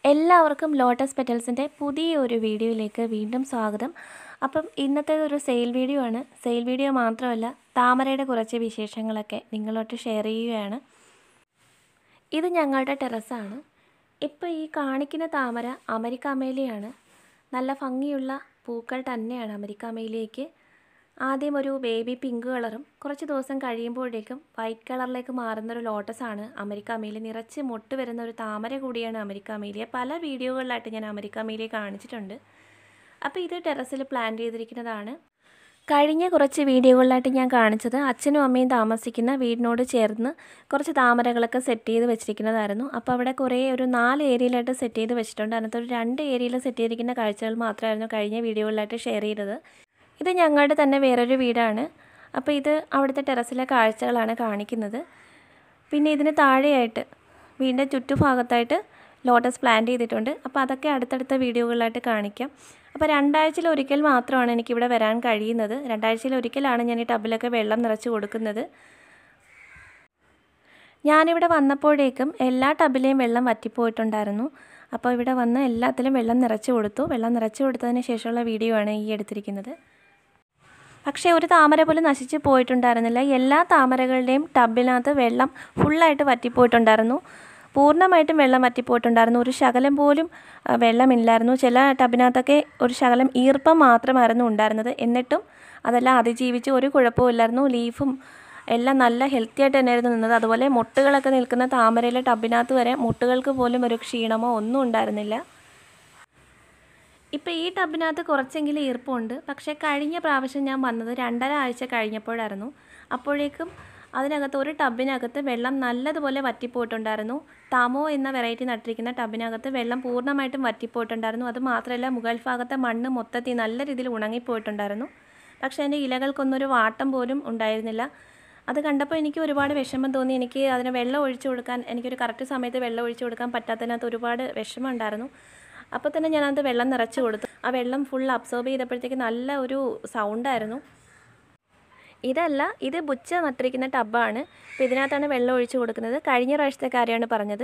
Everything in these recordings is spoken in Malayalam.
എല്ലാവർക്കും ലോട്ടസ് പെറ്റൽസിൻ്റെ പുതിയൊരു വീഡിയോയിലേക്ക് വീണ്ടും സ്വാഗതം അപ്പം ഇന്നത്തെ ഒരു സെയിൽ വീഡിയോ ആണ് സെയിൽ വീഡിയോ മാത്രമല്ല താമരയുടെ കുറച്ച് വിശേഷങ്ങളൊക്കെ നിങ്ങളോട്ട് ഷെയർ ചെയ്യുകയാണ് ഇത് ഞങ്ങളുടെ ടെറസാണ് ഇപ്പോൾ ഈ കാണിക്കുന്ന താമര അമരിക്കാമേലിയാണ് നല്ല ഭംഗിയുള്ള പൂക്കൾ തന്നെയാണ് അമരിക്കാമേലിയേക്ക് ആദ്യം ഒരു ബേബി പിങ്ക് കളറും കുറച്ച് ദിവസം കഴിയുമ്പോഴേക്കും വൈറ്റ് കളറിലേക്ക് മാറുന്ന ഒരു ലോട്ടസാണ് അമരിക്കാമേലി നിറച്ച് മൊട്ട് വരുന്ന ഒരു താമര കൂടിയാണ് അമരിക്കാമേലിയ പല വീഡിയോകളിലായിട്ട് ഞാൻ അമരിക്കാമേലിയെ കാണിച്ചിട്ടുണ്ട് അപ്പോൾ ഇത് ടെറസിൽ പ്ലാൻ ചെയ്തിരിക്കുന്നതാണ് കഴിഞ്ഞ കുറച്ച് വീഡിയോകളിലായിട്ട് ഞാൻ കാണിച്ചത് അച്ഛനും അമ്മയും താമസിക്കുന്ന വീടിനോട് ചേർന്ന് കുറച്ച് താമരകളൊക്കെ സെറ്റ് ചെയ്ത് വെച്ചിരിക്കുന്നതായിരുന്നു അപ്പോൾ അവിടെ കുറേ ഒരു നാല് ഏരിയയിലായിട്ട് സെറ്റ് ചെയ്ത് വെച്ചിട്ടുണ്ട് അതിനകത്ത് ഒരു രണ്ട് ഏരിയയിൽ സെറ്റ് ചെയ്തിരിക്കുന്ന കാഴ്ചകൾ മാത്രമായിരുന്നു കഴിഞ്ഞ വീഡിയോകളിലായിട്ട് ഷെയർ ചെയ്തത് ഇത് ഞങ്ങളുടെ തന്നെ വേറൊരു വീടാണ് അപ്പോൾ ഇത് അവിടുത്തെ ടെറസിലെ കാഴ്ചകളാണ് കാണിക്കുന്നത് പിന്നെ ഇതിന് താഴെയായിട്ട് വീടിൻ്റെ ചുറ്റുഭാഗത്തായിട്ട് ലോട്ടസ് പ്ലാൻ ചെയ്തിട്ടുണ്ട് അപ്പോൾ അതൊക്കെ അടുത്തടുത്ത വീഡിയോകളിലായിട്ട് കാണിക്കാം അപ്പോൾ രണ്ടാഴ്ചയിൽ ഒരിക്കൽ മാത്രമാണ് എനിക്കിവിടെ വരാൻ കഴിയുന്നത് രണ്ടാഴ്ചയിൽ ഒരിക്കലാണ് ഞാൻ ഈ ടബിലൊക്കെ വെള്ളം നിറച്ച് കൊടുക്കുന്നത് ഞാനിവിടെ വന്നപ്പോഴേക്കും എല്ലാ ടബിലെയും വെള്ളം വറ്റിപ്പോയിട്ടുണ്ടായിരുന്നു അപ്പോൾ ഇവിടെ വന്ന് എല്ലാത്തിലും വെള്ളം നിറച്ച് കൊടുത്തു വെള്ളം നിറച്ച് കൊടുത്തതിന് ശേഷമുള്ള വീഡിയോ ആണ് ഈ എടുത്തിരിക്കുന്നത് പക്ഷേ ഒരു താമര പോലും നശിച്ച് പോയിട്ടുണ്ടായിരുന്നില്ല എല്ലാ താമരകളുടെയും ടബിനകത്ത് വെള്ളം ഫുള്ളായിട്ട് വറ്റിപ്പോയിട്ടുണ്ടായിരുന്നു പൂർണ്ണമായിട്ടും വെള്ളം വറ്റിപ്പോയിട്ടുണ്ടായിരുന്നു ഒരു ശകലം പോലും വെള്ളമില്ലായിരുന്നു ചില ടബിനകത്തൊക്കെ ഒരു ശകലം ഈർപ്പം മാത്രമായിരുന്നു ഉണ്ടായിരുന്നത് എന്നിട്ടും അതെല്ലാം അതിജീവിച്ച് ഒരു കുഴപ്പമില്ലായിരുന്നു ലീഫും എല്ലാം നല്ല ഹെൽത്തി ആയിട്ട് തന്നെയായിരുന്നു നിന്നത് അതുപോലെ മുട്ടുകളൊക്കെ നിൽക്കുന്ന താമരയിലെ ടബിനകത്ത് വരെ മുട്ടുകൾക്ക് പോലും ഒരു ക്ഷീണമോ ഒന്നും ഉണ്ടായിരുന്നില്ല ഇപ്പോൾ ഈ ടബിനകത്ത് കുറച്ചെങ്കിലും ഈർപ്പമുണ്ട് പക്ഷേ കഴിഞ്ഞ പ്രാവശ്യം ഞാൻ വന്നത് രണ്ടര ആഴ്ച കഴിഞ്ഞപ്പോഴായിരുന്നു അപ്പോഴേക്കും അതിനകത്ത് ഒരു ടബിനകത്ത് വെള്ളം നല്ലതുപോലെ വറ്റിപ്പോയിട്ടുണ്ടായിരുന്നു താമോ എന്ന വെറൈറ്റി നട്ടിരിക്കുന്ന ടബിനകത്ത് വെള്ളം പൂർണ്ണമായിട്ടും വറ്റിപ്പോയിട്ടുണ്ടായിരുന്നു അത് മാത്രമല്ല മുകൾ ഭാഗത്തെ മണ്ണ് മൊത്തത്തിൽ നല്ല രീതിയിൽ ഉണങ്ങിപ്പോയിട്ടുണ്ടായിരുന്നു പക്ഷേ അതിൻ്റെ ഇലകൾക്കൊന്നൊരു വാട്ടം പോലും ഉണ്ടായിരുന്നില്ല അത് കണ്ടപ്പോൾ എനിക്ക് ഒരുപാട് വിഷമം തോന്നി എനിക്ക് അതിന് വെള്ളം ഒഴിച്ചു കൊടുക്കാൻ എനിക്കൊരു കറക്റ്റ് സമയത്ത് വെള്ളം ഒഴിച്ചു കൊടുക്കാൻ പറ്റാത്തതിനകത്ത് ഒരുപാട് വിഷമം ഉണ്ടായിരുന്നു അപ്പോൾ തന്നെ ഞാനത് വെള്ളം നിറച്ച് കൊടുത്തു ആ വെള്ളം ഫുൾ അബ്സോർബ് ചെയ്തപ്പോഴത്തേക്ക് നല്ല ഒരു സൗണ്ടായിരുന്നു ഇതല്ല ഇത് ബുച്ച നട്ടിരിക്കുന്ന ടബാണ് അപ്പോൾ ഇതിനകത്താണ് വെള്ളം ഒഴിച്ചു കൊടുക്കുന്നത് കഴിഞ്ഞ പ്രാവശ്യത്തെ കാര്യമാണ് പറഞ്ഞത്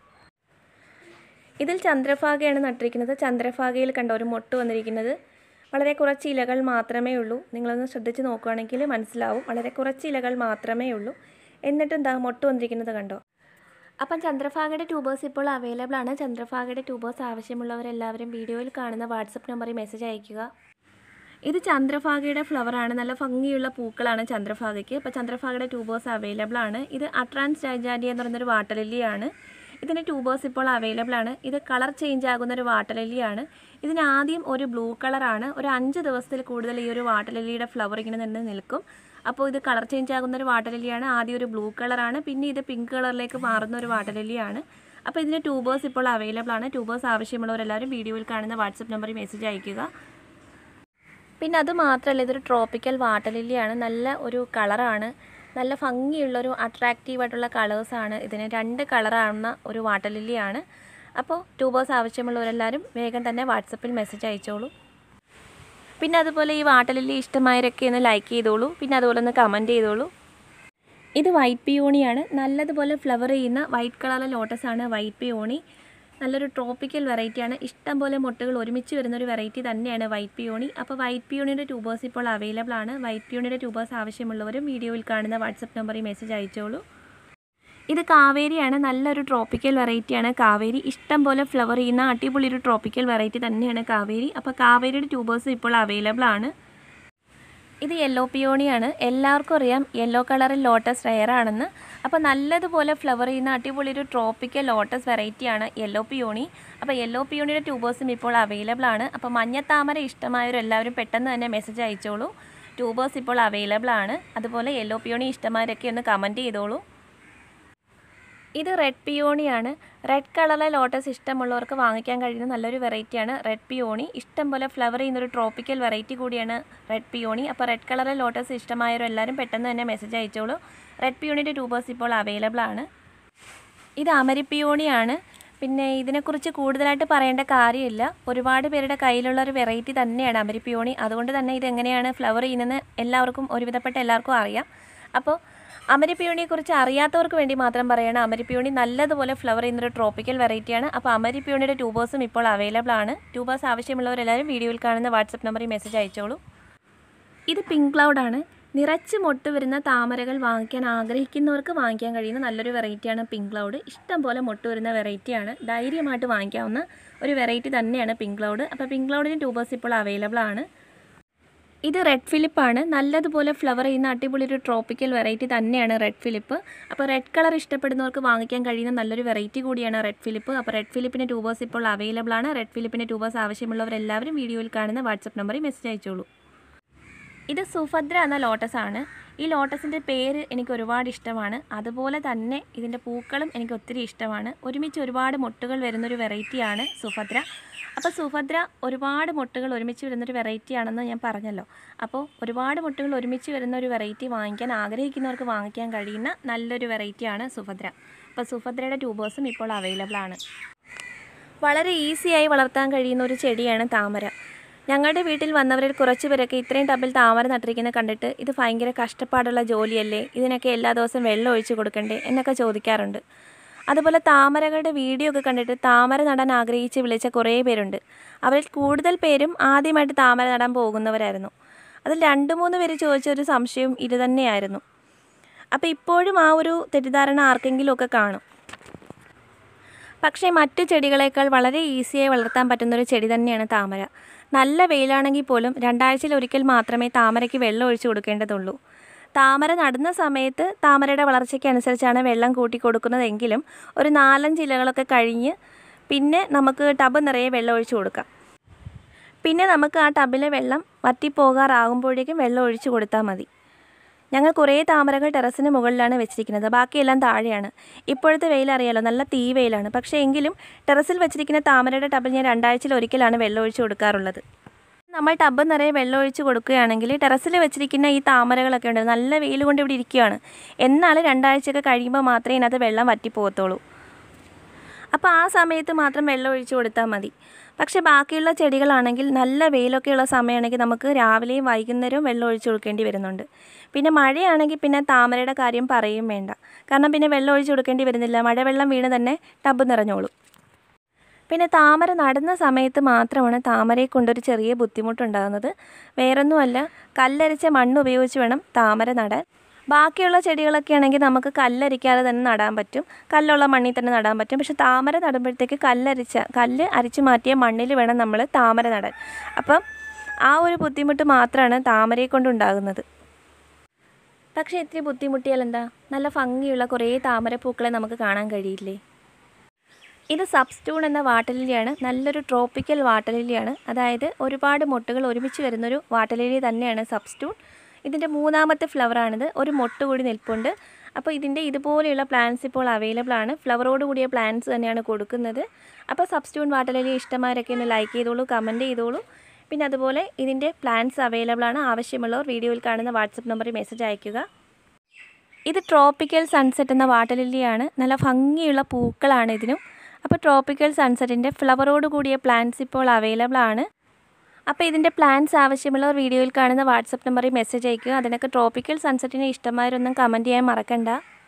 ഇതിൽ ചന്ദ്രഭാഗയാണ് നട്ടിരിക്കുന്നത് ചന്ദ്രഭാഗയിൽ കണ്ട ഒരു മൊട്ട് വന്നിരിക്കുന്നത് വളരെ കുറച്ച് ഇലകൾ മാത്രമേ ഉള്ളൂ നിങ്ങളൊന്ന് ശ്രദ്ധിച്ച് നോക്കുകയാണെങ്കിൽ മനസ്സിലാവും വളരെ കുറച്ച് ഇലകൾ മാത്രമേ ഉള്ളൂ എന്നിട്ടും എന്താ മൊട്ട് വന്നിരിക്കുന്നത് കണ്ടോ അപ്പം ചന്ദ്രഭാഗയുടെ ട്യൂബേഴ്സ് ഇപ്പോൾ അവൈലബിൾ ആണ് ചന്ദ്രഭാഗയുടെ ട്യൂബേഴ്സ് ആവശ്യമുള്ളവരെല്ലാവരും വീഡിയോയിൽ കാണുന്ന വാട്സപ്പ് നമ്പറിൽ മെസ്സേജ് അയയ്ക്കുക ഇത് ചന്ദ്രഭാഗയുടെ ഫ്ലവറാണ് നല്ല ഭംഗിയുള്ള പൂക്കളാണ് ചന്ദ്രഭാഗയ്ക്ക് അപ്പോൾ ചന്ദ്രഭാഗയുടെ ട്യൂബേഴ്സ് അവൈലബിൾ ആണ് ഇത് അട്രാൻസ് ജൈജാൻഡി എന്ന് പറയുന്നൊരു വാട്ടർ ലില്ലിയാണ് ഇതിൻ്റെ ട്യൂബേഴ്സ് ഇപ്പോൾ അവൈലബിൾ ആണ് ഇത് കളർ ചേഞ്ച് ആകുന്ന ഒരു വാട്ടർ ലില്ലിയാണ് ഇതിന് ആദ്യം ഒരു ബ്ലൂ കളറാണ് ഒരു അഞ്ച് ദിവസത്തിൽ കൂടുതൽ ഈ ഒരു വാട്ടർ ലില്ലിയുടെ ഫ്ലവർ ഇങ്ങനെ നിന്ന് നിൽക്കും അപ്പോൾ ഇത് കളർ ചേഞ്ച് ആകുന്ന ഒരു വാട്ടർ ലില്ലിയാണ് ആദ്യം ഒരു ബ്ലൂ കളറാണ് പിന്നെ ഇത് പിങ്ക് കളറിലേക്ക് മാറുന്ന ഒരു വാട്ടർ ലില്ലിയാണ് അപ്പോൾ ഇതിൻ്റെ ട്യൂബേഴ്സ് ഇപ്പോൾ അവൈലബിൾ ആണ് ട്യൂബേഴ്സ് ആവശ്യമുള്ളവരെല്ലാവരും വീഡിയോയിൽ കാണുന്ന വാട്സപ്പ് നമ്പറിൽ മെസ്സേജ് അയയ്ക്കുക പിന്നെ അത് മാത്രമല്ല ഇതൊരു ട്രോപ്പിക്കൽ വാട്ടർ ലില്ലിയാണ് നല്ല ഒരു കളറാണ് നല്ല ഭംഗിയുള്ളൊരു അട്രാക്റ്റീവായിട്ടുള്ള കളേഴ്സാണ് ഇതിന് രണ്ട് കളറാവുന്ന ഒരു വാട്ടർ ലില്ലിയാണ് അപ്പോൾ ട്യൂബേഴ്സ് ആവശ്യമുള്ളവരെല്ലാവരും വേഗം തന്നെ വാട്സപ്പിൽ മെസ്സേജ് അയച്ചോളൂ പിന്നെ അതുപോലെ ഈ വാട്ടർ ലില്ലി ഇഷ്ടമായവരൊക്കെ ഒന്ന് ലൈക്ക് ചെയ്തോളൂ പിന്നെ അതുപോലെ ഒന്ന് കമൻറ്റ് ചെയ്തോളൂ ഇത് വൈറ്റ് പിയോണിയാണ് നല്ലതുപോലെ ഫ്ലവർ ചെയ്യുന്ന വൈറ്റ് കളറിലെ ലോട്ടസാണ് വൈറ്റ് പിയോണി നല്ലൊരു ട്രോപ്പിക്കൽ വെറൈറ്റിയാണ് ഇഷ്ടം പോലെ മുട്ടകൾ ഒരുമിച്ച് വരുന്ന ഒരു വെറൈറ്റി തന്നെയാണ് വൈറ്റ് പിയോണി അപ്പോൾ വൈറ്റ് പിയോണിയുടെ ട്യൂബേഴ്സ് ഇപ്പോൾ അവൈലബിൾ ആണ് വൈറ്റ് പിയോണിയുടെ ട്യൂബേഴ്സ് ആവശ്യമുള്ളവരും വീഡിയോയിൽ കാണുന്ന വാട്സപ്പ് നമ്പറിൽ മെസ്സേജ് അയച്ചോളൂ ഇത് കാവേരിയാണ് നല്ലൊരു ട്രോപ്പിക്കൽ വെറൈറ്റിയാണ് കാവേരി ഇഷ്ടം പോലെ ഫ്ലവർ ചെയ്യുന്ന അടിപൊളി ഒരു ട്രോപ്പിക്കൽ വെറൈറ്റി തന്നെയാണ് കാവേരി അപ്പോൾ കാവേരിയുടെ ട്യൂബേഴ്സ് ഇപ്പോൾ അവൈലബിൾ ആണ് ഇത് യെല്ലോ പിയോണിയാണ് എല്ലാവർക്കും അറിയാം യെല്ലോ കളറിൽ ലോട്ടസ് റെയർ ആണെന്ന് അപ്പോൾ നല്ലതുപോലെ ഫ്ലവർ ചെയ്യുന്ന അടിപൊളി ഒരു ട്രോപ്പിക്കൽ ലോട്ടസ് വെറൈറ്റിയാണ് യെല്ലോ പിയോണി അപ്പോൾ യെല്ലോ പിയോണിയുടെ ട്യൂബേഴ്സും ഇപ്പോൾ അവൈലബിൾ ആണ് അപ്പോൾ മഞ്ഞത്താമര ഇഷ്ടമായവരെല്ലാവരും പെട്ടെന്ന് തന്നെ മെസ്സേജ് അയച്ചോളൂ ട്യൂബേഴ്സ് ഇപ്പോൾ അവൈലബിൾ ആണ് അതുപോലെ യെല്ലോ പിയോണി ഇഷ്ടമായവരൊക്കെ ഒന്ന് കമൻറ്റ് ചെയ്തോളൂ ഇത് റെഡ് പിയോണിയാണ് റെഡ് കളറിലെ ലോട്ടസ് ഇഷ്ടമുള്ളവർക്ക് വാങ്ങിക്കാൻ കഴിയുന്ന നല്ലൊരു വെറൈറ്റിയാണ് റെഡ് പിയോണി ഇഷ്ടം പോലെ ഫ്ലവർ ചെയ്യുന്നൊരു ട്രോപ്പിക്കൽ വെറൈറ്റി കൂടിയാണ് റെഡ് പിയോണി അപ്പോൾ റെഡ് കളറിലെ ലോട്ടസ് ഇഷ്ടമായവരെല്ലാവരും പെട്ടെന്ന് തന്നെ മെസ്സേജ് അയച്ചോളൂ റെഡ് പിയോണിൻ്റെ ട്യൂബേഴ്സ് ഇപ്പോൾ അവൈലബിൾ ആണ് ഇത് അമരിപ്പിയോണിയാണ് പിന്നെ ഇതിനെക്കുറിച്ച് കൂടുതലായിട്ട് പറയേണ്ട കാര്യമില്ല ഒരുപാട് പേരുടെ കയ്യിലുള്ള ഒരു വെറൈറ്റി തന്നെയാണ് അമരിപ്പിയോണി അതുകൊണ്ട് തന്നെ ഇത് എങ്ങനെയാണ് ഫ്ലവർ ചെയ്യുന്നതെന്ന് എല്ലാവർക്കും ഒരുവിധപ്പെട്ട എല്ലാവർക്കും അറിയാം അപ്പോൾ അമരിപ്പിയോണിയെക്കുറിച്ച് അറിയാത്തവർക്ക് വേണ്ടി മാത്രം പറയണം അമരിപ്പിയോണി നല്ലതുപോലെ ഫ്ലവർ ചെയ്യുന്നൊരു ട്രോപ്പിക്കൽ വെറൈറ്റിയാണ് അപ്പോൾ അമരിപ്പിയോണിയുടെ ട്യൂബേഴ്സും ഇപ്പോൾ അവൈലബിൾ ആണ് ട്യൂബേഴ്സ് ആവശ്യമുള്ളവരെല്ലാവരും വീഡിയോയിൽ കാണുന്ന വാട്സപ്പ് നമ്പറിൽ മെസ്സേജ് അയച്ചോളൂ ഇത് പിങ്ക് ക്ലൗഡാണ് നിറച്ച് മൊട്ട് വരുന്ന താമരകൾ വാങ്ങിക്കാൻ ആഗ്രഹിക്കുന്നവർക്ക് വാങ്ങിക്കാൻ കഴിയുന്ന നല്ലൊരു വെറൈറ്റിയാണ് പിങ്ക് ക്ലൗഡ് ഇഷ്ടം പോലെ മൊട്ട് വരുന്ന വെറൈറ്റിയാണ് ധൈര്യമായിട്ട് വാങ്ങിക്കാവുന്ന ഒരു വെറൈറ്റി തന്നെയാണ് പിങ്ക് ക്ലൗഡ് അപ്പോൾ പിങ്ക് ക്ലൗഡിൻ്റെ ട്യൂബേഴ്സ് ഇപ്പോൾ അവൈലബിൾ ആണ് ഇത് റെഡ് ഫിലിപ്പാണ് നല്ലതുപോലെ ഫ്ലവർ ചെയ്യുന്ന അടിപൊളി ഒരു ട്രോപ്പിക്കൽ വെറൈറ്റി തന്നെയാണ് റെഡ് ഫിലിപ്പ് അപ്പോൾ റെഡ് കളർ ഇഷ്ടപ്പെടുന്നവർക്ക് വാങ്ങിക്കാൻ കഴിയുന്ന നല്ലൊരു വെറൈറ്റി കൂടിയാണ് റെഡ് ഫിലിപ്പ് അപ്പോൾ റെഡ് ഫിലിപ്പിൻ്റെ ട്യൂബേഴ്സ് ഇപ്പോൾ അവൈലബിൾ ആണ് റെഡ് ഫിലിപ്പിൻ്റെ ട്യൂബേഴ്സ് ആവശ്യമുള്ളവരെല്ലാവരും വീഡിയോയിൽ കാണുന്ന വാട്സപ്പ് നമ്പറിൽ മെസ്സേജ് അയച്ചോളൂ ഇത് സുഭദ്ര എന്ന ലോട്ടസ് ആണ് ഈ ലോട്ടസിൻ്റെ പേര് എനിക്ക് ഒരുപാട് ഇഷ്ടമാണ് അതുപോലെ തന്നെ ഇതിൻ്റെ പൂക്കളും എനിക്ക് ഒത്തിരി ഇഷ്ടമാണ് ഒരുമിച്ച് ഒരുപാട് മൊട്ടുകൾ വരുന്നൊരു വെറൈറ്റിയാണ് സുഭദ്ര അപ്പോൾ സുഭദ്ര ഒരുപാട് മൊട്ടുകൾ ഒരുമിച്ച് വരുന്നൊരു വെറൈറ്റി ആണെന്ന് ഞാൻ പറഞ്ഞല്ലോ അപ്പോൾ ഒരുപാട് മൊട്ടുകൾ ഒരുമിച്ച് വരുന്ന ഒരു വെറൈറ്റി വാങ്ങിക്കാൻ ആഗ്രഹിക്കുന്നവർക്ക് വാങ്ങിക്കാൻ കഴിയുന്ന നല്ലൊരു വെറൈറ്റിയാണ് സുഭദ്ര അപ്പോൾ സുഭദ്രയുടെ ട്യൂബേഴ്സും ഇപ്പോൾ അവൈലബിൾ ആണ് വളരെ ഈസിയായി വളർത്താൻ കഴിയുന്ന ഒരു ചെടിയാണ് താമര ഞങ്ങളുടെ വീട്ടിൽ വന്നവരിൽ കുറച്ച് പേരൊക്കെ ഇത്രയും ടബിൽ താമര നട്ടിരിക്കുന്നത് കണ്ടിട്ട് ഇത് ഭയങ്കര കഷ്ടപ്പാടുള്ള ജോലിയല്ലേ ഇതിനൊക്കെ എല്ലാ ദിവസവും വെള്ളം ഒഴിച്ച് കൊടുക്കണ്ടേ എന്നൊക്കെ ചോദിക്കാറുണ്ട് അതുപോലെ താമരകളുടെ വീഡിയോ ഒക്കെ കണ്ടിട്ട് താമര നടാൻ ആഗ്രഹിച്ച് വിളിച്ച കുറേ പേരുണ്ട് അവരിൽ കൂടുതൽ പേരും ആദ്യമായിട്ട് താമര നടാൻ പോകുന്നവരായിരുന്നു അതിൽ രണ്ട് മൂന്ന് പേര് ചോദിച്ച ഒരു സംശയം ഇത് തന്നെയായിരുന്നു അപ്പോൾ ഇപ്പോഴും ആ ഒരു തെറ്റിദ്ധാരണ ആർക്കെങ്കിലുമൊക്കെ കാണും പക്ഷേ മറ്റു ചെടികളേക്കാൾ വളരെ ഈസിയായി വളർത്താൻ പറ്റുന്നൊരു ചെടി തന്നെയാണ് താമര നല്ല വെയിലാണെങ്കിൽ പോലും രണ്ടാഴ്ചയിൽ ഒരിക്കൽ മാത്രമേ താമരയ്ക്ക് വെള്ളം ഒഴിച്ചു കൊടുക്കേണ്ടതുള്ളൂ താമര നടുന്ന സമയത്ത് താമരയുടെ വളർച്ചയ്ക്ക് അനുസരിച്ചാണ് വെള്ളം കൂട്ടി കൊടുക്കുന്നതെങ്കിലും ഒരു നാലഞ്ച് ഇലകളൊക്കെ കഴിഞ്ഞ് പിന്നെ നമുക്ക് ടബ് നിറയെ വെള്ളം ഒഴിച്ചു കൊടുക്കാം പിന്നെ നമുക്ക് ആ ടബിലെ വെള്ളം വറ്റിപ്പോകാറാകുമ്പോഴേക്കും വെള്ളം ഒഴിച്ചു കൊടുത്താൽ മതി ഞങ്ങൾ കുറേ താമരകൾ ടെറസിന് മുകളിലാണ് വെച്ചിരിക്കുന്നത് ബാക്കിയെല്ലാം താഴെയാണ് ഇപ്പോഴത്തെ വെയിൽ അറിയാലോ നല്ല തീ വെയിലാണ് പക്ഷേ എങ്കിലും ടെറസിൽ വെച്ചിരിക്കുന്ന താമരയുടെ ടബിൽ ഞാൻ രണ്ടാഴ്ചയിൽ ഒരിക്കലാണ് വെള്ളം ഒഴിച്ചു കൊടുക്കാറുള്ളത് നമ്മൾ ടബ് നിറയെ വെള്ളം ഒഴിച്ച് കൊടുക്കുകയാണെങ്കിൽ ടെറസിൽ വെച്ചിരിക്കുന്ന ഈ താമരകളൊക്കെ ഉണ്ട് നല്ല വെയിൽ കൊണ്ട് ഇവിടെ ഇരിക്കുകയാണ് എന്നാൽ രണ്ടാഴ്ചയൊക്കെ കഴിയുമ്പോൾ മാത്രമേ ഇതിനകത്ത് വെള്ളം വറ്റിപ്പോകത്തുള്ളൂ അപ്പോൾ ആ സമയത്ത് മാത്രം വെള്ളം ഒഴിച്ച് കൊടുത്താൽ മതി പക്ഷേ ബാക്കിയുള്ള ചെടികളാണെങ്കിൽ നല്ല വെയിലൊക്കെ ഉള്ള സമയമാണെങ്കിൽ നമുക്ക് രാവിലെയും വൈകുന്നേരവും വെള്ളം ഒഴിച്ച് കൊടുക്കേണ്ടി വരുന്നുണ്ട് പിന്നെ മഴയാണെങ്കിൽ പിന്നെ താമരയുടെ കാര്യം പറയും വേണ്ട കാരണം പിന്നെ വെള്ളം ഒഴിച്ച് കൊടുക്കേണ്ടി വരുന്നില്ല മഴവെള്ളം വീണ് തന്നെ ടബ് നിറഞ്ഞോളും പിന്നെ താമര നടുന്ന സമയത്ത് മാത്രമാണ് താമരയെ കൊണ്ടൊരു ചെറിയ ബുദ്ധിമുട്ടുണ്ടാകുന്നത് വേറൊന്നുമല്ല കല്ലരിച്ച മണ്ണ് ഉപയോഗിച്ച് വേണം താമര നടാൻ ബാക്കിയുള്ള ചെടികളൊക്കെ ആണെങ്കിൽ നമുക്ക് കല്ലരിക്കാതെ തന്നെ നടാൻ പറ്റും കല്ലുള്ള മണ്ണിൽ തന്നെ നടാൻ പറ്റും പക്ഷെ താമര നടുമ്പോഴത്തേക്ക് കല്ലരിച്ച കല്ല് അരിച്ചു മാറ്റിയ മണ്ണിൽ വേണം നമ്മൾ താമര നടാൻ അപ്പം ആ ഒരു ബുദ്ധിമുട്ട് മാത്രമാണ് താമരയെ കൊണ്ടുണ്ടാകുന്നത് പക്ഷേ ഇത്തിരി ബുദ്ധിമുട്ടിയാൽ എന്താ നല്ല ഭംഗിയുള്ള കുറേ താമരപ്പൂക്കളെ നമുക്ക് കാണാൻ കഴിയില്ലേ ഇത് സബ്സ്റ്റൂൺ എന്ന വാട്ടലിലിയാണ് നല്ലൊരു ട്രോപ്പിക്കൽ വാട്ടലിലിയാണ് അതായത് ഒരുപാട് മൊട്ടുകൾ ഒരുമിച്ച് വരുന്നൊരു വാട്ടലിലി തന്നെയാണ് സബ്സ്റ്റൂൺ ഇതിൻ്റെ മൂന്നാമത്തെ ഫ്ലവറാണിത് ഒരു മൊട്ട് കൂടി നിൽപ്പുണ്ട് അപ്പോൾ ഇതിൻ്റെ ഇതുപോലെയുള്ള പ്ലാന്റ്സ് ഇപ്പോൾ അവൈലബിൾ ആണ് ഫ്ലവറോട് കൂടിയ പ്ലാന്റ്സ് തന്നെയാണ് കൊടുക്കുന്നത് അപ്പോൾ സബ്സ്റ്റ്യൂൺ വാട്ടലിലി ഇഷ്ടമാരൊക്കെ ഒന്ന് ലൈക്ക് ചെയ്തോളൂ കമൻറ്റ് ചെയ്തോളൂ പിന്നെ അതുപോലെ ഇതിൻ്റെ പ്ലാന്റ്സ് അവൈലബിൾ ആണ് ആവശ്യമുള്ളവർ വീഡിയോയിൽ കാണുന്ന വാട്സപ്പ് നമ്പറിൽ മെസ്സേജ് അയയ്ക്കുക ഇത് ട്രോപ്പിക്കൽ സൺസെറ്റ് എന്ന വാട്ടലിലിയാണ് നല്ല ഭംഗിയുള്ള പൂക്കളാണ് ഇതിനും അപ്പോൾ ട്രോപ്പിക്കൽ സൺസെറ്റിൻ്റെ ഫ്ലവറോട് കൂടിയ പ്ലാന്റ്സ് ഇപ്പോൾ അവൈലബിൾ ആണ് അപ്പോൾ ഇതിൻ്റെ പ്ലാൻസ് ആവശ്യമുള്ളവർ വീഡിയോയിൽ കാണുന്ന വാട്സപ്പ് നമ്പറിൽ മെസ്സേജ് അയയ്ക്കുക അതിനൊക്കെ ട്രോപ്പിക്കൽ സൺസെറ്റിനെ ഇഷ്ടമായവരൊന്നും കമൻറ്റ് ചെയ്യാൻ മറക്കണ്ട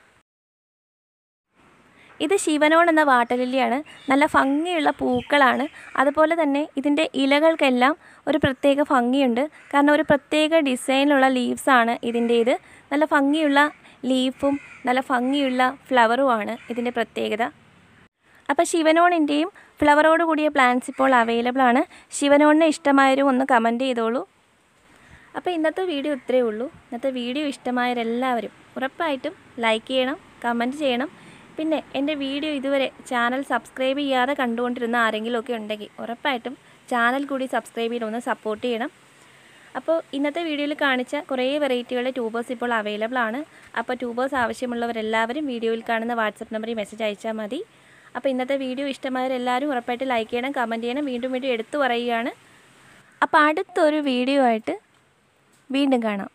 ഇത് ശിവനോൺ എന്ന വാട്ടലിലിയാണ് നല്ല ഭംഗിയുള്ള പൂക്കളാണ് അതുപോലെ തന്നെ ഇതിൻ്റെ ഇലകൾക്കെല്ലാം ഒരു പ്രത്യേക ഭംഗിയുണ്ട് കാരണം ഒരു പ്രത്യേക ഡിസൈനിലുള്ള ലീവ്സാണ് ഇതിൻ്റെ ഇത് നല്ല ഭംഗിയുള്ള ലീഫും നല്ല ഭംഗിയുള്ള ഫ്ലവറുമാണ് ഇതിൻ്റെ പ്രത്യേകത അപ്പോൾ ശിവനോണിൻ്റെയും ഫ്ലവറോട് കൂടിയ പ്ലാന്റ്സ് ഇപ്പോൾ അവൈലബിൾ ആണ് ശിവനോണിനെ ഇഷ്ടമായവരും ഒന്ന് കമൻറ്റ് ചെയ്തോളൂ അപ്പോൾ ഇന്നത്തെ വീഡിയോ ഇത്രയേ ഉള്ളൂ ഇന്നത്തെ വീഡിയോ ഇഷ്ടമായവരെല്ലാവരും ഉറപ്പായിട്ടും ലൈക്ക് ചെയ്യണം കമൻറ്റ് ചെയ്യണം പിന്നെ എൻ്റെ വീഡിയോ ഇതുവരെ ചാനൽ സബ്സ്ക്രൈബ് ചെയ്യാതെ കണ്ടുകൊണ്ടിരുന്ന ആരെങ്കിലുമൊക്കെ ഉണ്ടെങ്കിൽ ഉറപ്പായിട്ടും ചാനൽ കൂടി സബ്സ്ക്രൈബ് ചെയ്ത് ഒന്ന് സപ്പോർട്ട് ചെയ്യണം അപ്പോൾ ഇന്നത്തെ വീഡിയോയിൽ കാണിച്ച കുറേ വെറൈറ്റികളുടെ ട്യൂബേഴ്സ് ഇപ്പോൾ അവൈലബിൾ ആണ് അപ്പോൾ ട്യൂബേഴ്സ് ആവശ്യമുള്ളവരെല്ലാവരും വീഡിയോയിൽ കാണുന്ന വാട്സപ്പ് നമ്പറിൽ മെസ്സേജ് അയച്ചാൽ മതി അപ്പോൾ ഇന്നത്തെ വീഡിയോ ഇഷ്ടമായവരെല്ലാവരും ഉറപ്പായിട്ട് ലൈക്ക് ചെയ്യണം കമൻറ്റ് ചെയ്യണം വീണ്ടും വീണ്ടും എടുത്തു പറയുകയാണ് അപ്പോൾ അടുത്തൊരു വീഡിയോ ആയിട്ട് വീണ്ടും കാണാം